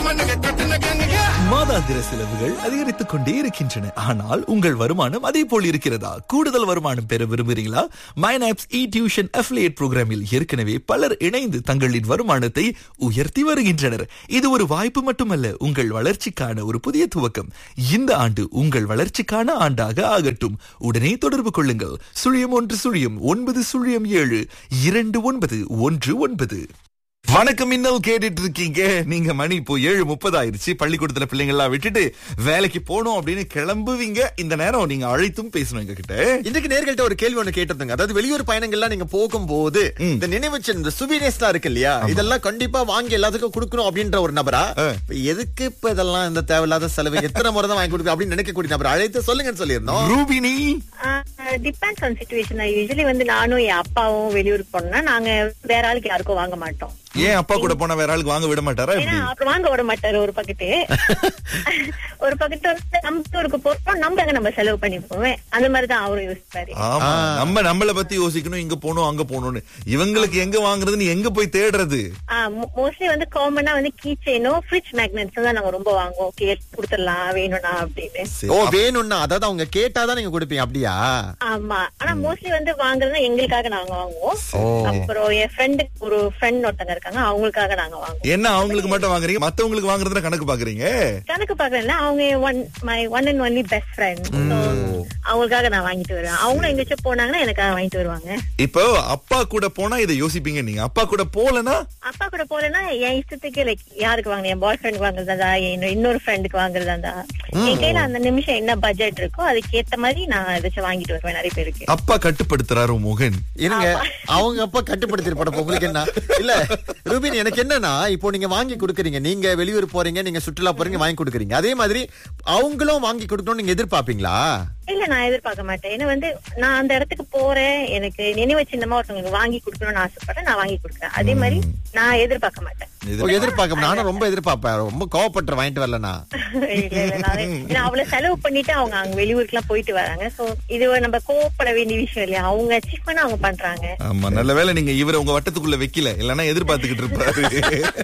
பண்ணுங்க கட்டுனங்க மாதாந்திர செலவுகள் அதிகரித்துக் கொண்டே இருக்கின்றன ஆனால் உங்கள் வருமானம் அதே போல் இருக்கிறதா கூடுதல் வருமானம் பெற விரும்புகிறீங்களா மைனாப்ஸ் இ டியூஷன் அஃபிலியேட் புரோகிராமில் ஏற்கனவே பலர் இணைந்து தங்களின் வருமானத்தை உயர்த்தி வருகின்றனர் இது ஒரு வாய்ப்பு மட்டுமல்ல உங்கள் வளர்ச்சிக்கான ஒரு புதிய துவக்கம் இந்த ஆண்டு உங்கள் வளர்ச்சிக்கான ஆண்டாக ஆகட்டும் உடனே தொடர்பு கொள்ளுங்கள் சுழியம் ஒன்று சுழியம் ஒன்பது சுழியம் ஏழு இரண்டு ஒன்பது ஒன்று ஒன்பது வணக்கம் இன்னல் கேட்டுட்டு இருக்கீங்க நீங்க மணி இப்போ ஏழு முப்பது ஆயிருச்சு பள்ளிக்கூடத்துல பிள்ளைங்கள்லாம் விட்டுட்டு வேலைக்கு போகணும் அப்படின்னு கிளம்புவீங்க இந்த நேரம் நீங்க அழைத்தும் பேசணும் எங்க கிட்ட இன்றைக்கு நேர்கள்ட்ட ஒரு கேள்வி ஒண்ணு கேட்டிருந்தோங்க அதாவது வெளியூர் பயணங்கள்லாம் நீங்க போகும்போது இந்த நினைவுச்சு இந்த சுவீனேஸ்லாம் இருக்கு இல்லையா இதெல்லாம் கண்டிப்பா வாங்கி எல்லாத்துக்கும் கொடுக்கணும் அப்படின்ற ஒரு நபரா இப்ப எதுக்கு இப்ப இதெல்லாம் இந்த தேவையில்லாத செலவு எத்தனை முறை தான் வாங்கி கொடுக்க அப்படின்னு நினைக்கக்கூடிய நபர் அழைத்து சொல்லுங்கன்னு சொல்லியிருந்தோம் Rubini depends on situation usually வந்து நானும் என் அப்பாவும் வெளியூருக்கு போனோம்னா நாங்க வேற ஆளுக்கு யாருக்கும் வாங்க மாட்டோம் ஏன் அப்பா கூட போனா வேற ஆளுக்கு வாங்க விட மாட்டாரா ஏன்னா எப்படி அப்புறம் வாங்க விட மாட்டாரு ஒரு பக்கெட்டு ஒரு பக்கெட்டு வந்து நம்ம ஊருக்கு போறோம் நம்ம அங்க நம்ம செலவு பண்ணி போவேன் அந்த மாதிரிதான் அவரும் யோசிப்பாரு ஆமா நம்ம நம்மள பத்தி யோசிக்கணும் இங்க போகணும் அங்க போகணும்னு இவங்களுக்கு எங்க வாங்குறதுன்னு எங்க போய் தேடுறது மோஸ்ட்லி வந்து காமனா வந்து கீ செயினோ ஃப்ரிட்ஜ் மேக்னெட்ஸ் தான் நாங்க ரொம்ப வாங்குவோம் கே கொடுத்துடலாம் வேணும்னா அப்படின்னு சரி, ஓ வேணும்னா அதாவது அவங்க கேட்டாதான் நீங்க கொடுப்பீங்க அப்படியா ஆமா ஆனா மோஸ்ட்லி வந்து வாங்குறது எங்களுக்காக நாங்க வாங்குவோம் அப்புறம் என் ஃப்ரெண்டுக்கு ஒரு ஃப்ரெண்ட் ஒருத்தங்க இருக்காங்க அவங்களுக்காக நாங்க வாங்குவோம் என்ன அவங்களுக்கு மட்டும் வாங்குறீங்க மத்தவங்களுக்கு வாங்குறதுல கணக்கு பாக்குறீங்க கணக்கு பாக்குறேன்ல அவங்க one my one and only best friend அவங்களுக்காக நான் வாங்கிட்டு வருவேன் அவங்களும் எங்கேயாச்சும் போனாங்கன்னா எனக்காக வாங்கிட்டு வருவாங்க இப்போ அப்பா கூட போனா இதை யோசிப்பீங்க நீங்க அப்பா கூட போலனா அப்பா கூட போறேன்னா என் இஷ்டத்துக்கு லைக் யாருக்கு வாங்க என் பாய் ஃப்ரெண்டுக்கு வாங்குறதா என் இன்னொரு ஃப்ரெண்டுக்கு வாங்குறதா என் கையில அந்த நிமிஷம் என்ன பட்ஜெட் இருக்கோ அதுக்கு ஏத்த மாதிரி நான் ஏதாச்சும் வாங்கிட்டு வருவேன் நிறைய பேருக்கு அப்பா கட்டுப்படுத்துறாரு மோகன் இருங்க அவங்க அப்பா கட்டுப்படுத்திருப்பட உங்களுக்கு என்ன இல்ல ரூபின் எனக்கு என்னன்னா இப்போ நீங்க வாங்கி கொடுக்குறீங்க நீங்க வெளியூர் போறீங்க நீங்க சுற்றுலா போறீங்க வாங்கி கொடுக்குறீங்க அதே மாதிரி அவங்களும் வாங்கி கொடுக்கணும்னு நீங்க எதிர்பார்ப்பீங்களா இல்ல நான் எதிர்பார்க்க மாட்டேன் ஏன்னா வந்து நான் அந்த இடத்துக்கு போறேன் எனக்கு நினைவு சின்னமா ஒருத்தவங்களுக்கு வாங்கி கொடுக்கணும்னு ஆசைப்படுறேன் நான் வாங்கி கொடுக்குறேன் அதே மாதிரி நான் எதிர்பார்க்க மாட்டேன் இது- ஓ, எதிர்பார்க்க நானும் ரொம்ப எதிர்பார்ப்பேன் ரொம்ப கோவப்பட்டு வாங்கிட்டு வரலனா இல்ல, இல்ல, நான் ஏன்னா அவ்வளவு செலவு பண்ணிட்டு அவங்க அங்க வெளியூருக்கு எல்லாம் போயிட்டு வராங்க சோ இது நம்ம கோவப்பட வேண்டிய விஷயம் இல்லையா அவங்க அச்சீவ் பண்ண அவங்க பண்றாங்க ஆமா நல்ல வேளை நீங்க இவரை உங்க வட்டத்துக்குள்ள வைக்கல இல்லன்னா எதிர்பார்த்துக்கிட்டு இருப்பாரு